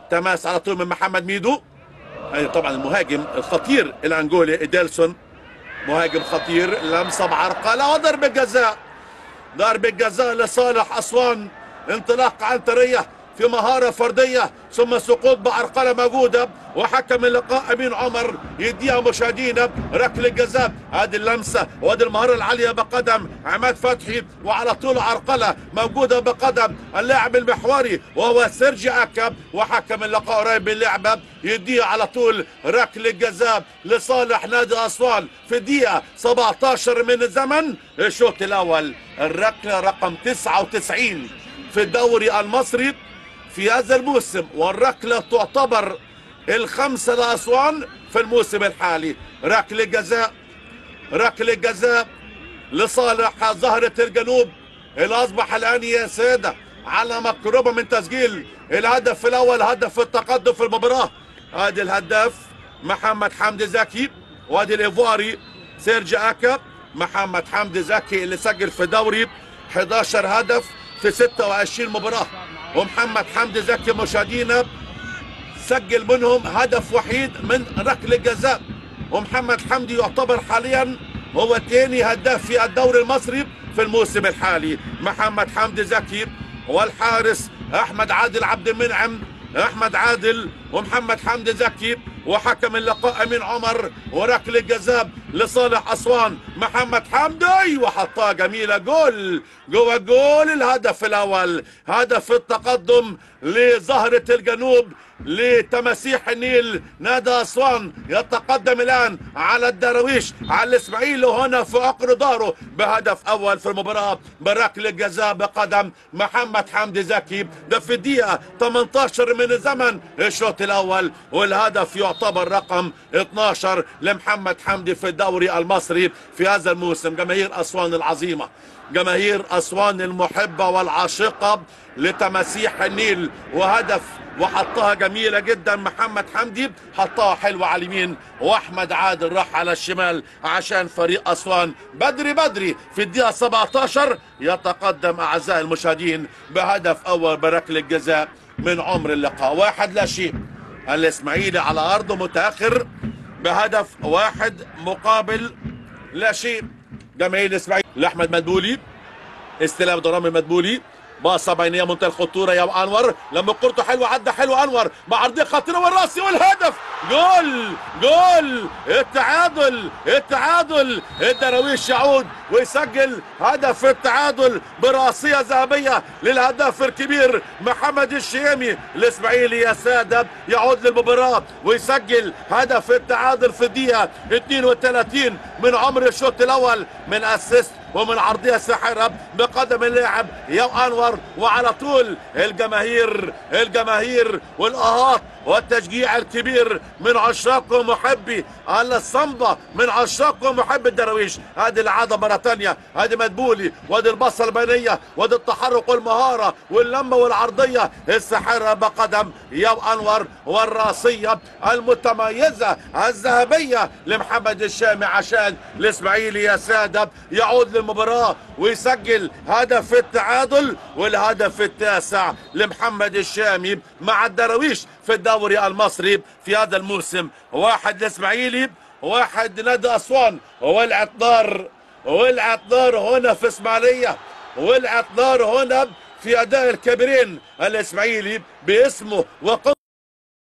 تماس على طول من محمد ميدو أي طبعا المهاجم الخطير الانجولي إيديلسون مهاجم خطير لمسه بعرقله وضربه جزاء ضربه جزاء لصالح اسوان انطلاق عنتريه في مهارة فردية ثم سقوط بعرقلة موجودة وحكم اللقاء أمين عمر يديها مشاهدينا ركل الجزاء هذه اللمسة وهذه المهارة العالية بقدم عماد فتحي وعلى طول عرقلة موجودة بقدم اللاعب المحوري وهو سيرجي أكا وحكم اللقاء قريب من اللعبة يديها على طول ركل الجزاء لصالح نادي أسوان في الدقيقة 17 من الزمن الشوط الأول الركلة رقم 99 في الدوري المصري في هذا الموسم والركلة تعتبر الخمسة لأسوان في الموسم الحالي ركلة جزاء ركلة جزاء لصالح زهرة الجنوب اللي أصبح الآن يا سادة على مقربة من تسجيل الهدف الأول هدف التقدم في المباراة ادي الهداف محمد حمدي زكي وادي الإيفواري سيرجي أكا محمد حمدي زكي اللي سجل في دوري 11 هدف في 26 مباراة ومحمد حمدي زكي مشاهدينا سجل منهم هدف وحيد من ركله جزاء ومحمد حمدي يعتبر حاليا هو ثاني هداف في الدوري المصري في الموسم الحالي محمد حمدي زكي والحارس احمد عادل عبد المنعم احمد عادل ومحمد حمدي زكي وحكم اللقاء امين عمر وركل الجزاء لصالح اسوان محمد حمدي وحطها جميله جول جوه جول الهدف الاول هدف التقدم لزهره الجنوب لتماسيح النيل نادي اسوان يتقدم الان على الدراويش على الاسماعيلي هنا في عقر داره بهدف اول في المباراه بركل الجزاء بقدم محمد حمدي زكي ده في الدقيقه 18 من الزمن الشوط الاول والهدف يعتبر رقم 12 لمحمد حمدي في الدوري المصري في هذا الموسم جماهير اسوان العظيمه جماهير اسوان المحبه والعاشقه لتماسيح النيل وهدف وحطها جميلة جدا محمد حمدي حطها حلوة على اليمين واحمد عادل راح على الشمال عشان فريق اسوان بدري بدري في الدقيقة 17 يتقدم اعزائي المشاهدين بهدف اول بركل الجزاء من عمر اللقاء واحد لا شيء الاسماعيلي على ارضه متاخر بهدف واحد مقابل لا شيء جماهير الاسماعيلي لاحمد مدبولي استلام ضرامي مدبولي باصة بينية منتهى الخطورة يا أنور لما كورته حلوة عدى حلو أنور مع عرضية خطيرة والراسي والهدف جول جول التعادل التعادل الدراويش يعود ويسجل هدف التعادل براسية ذهبية للهداف الكبير محمد الشيمي الإسماعيلي يا سادة يعود للمباراة ويسجل هدف التعادل في الدقيقة 32 من عمر الشوط الأول من أسيست ومن عرضية ساحرة بقدم اللاعب يا أنور وعلى طول الجماهير الجماهير والأهات والتشجيع الكبير من عشاق ومحبي على الصنبة من عشاق ومحبي الدراويش هذه العادة مرة تانية هذه مدبولي وادي البصة البينية وادي التحرك والمهارة واللمة والعرضية الساحرة بقدم يا أنور والراسية المتميزة الذهبية لمحمد الشامي عشان الإسماعيلي يا سادة يعود للمباراة ويسجل هدف التعادل والهدف التاسع لمحمد الشامي مع الدراويش في الدوري المصري في هذا الموسم واحد الاسماعيلي واحد نادي اسوان ولعت نار ولعت نار هنا في اسماعيليه ولعت نار هنا في اداء الكبيرين الاسماعيلي باسمه وقم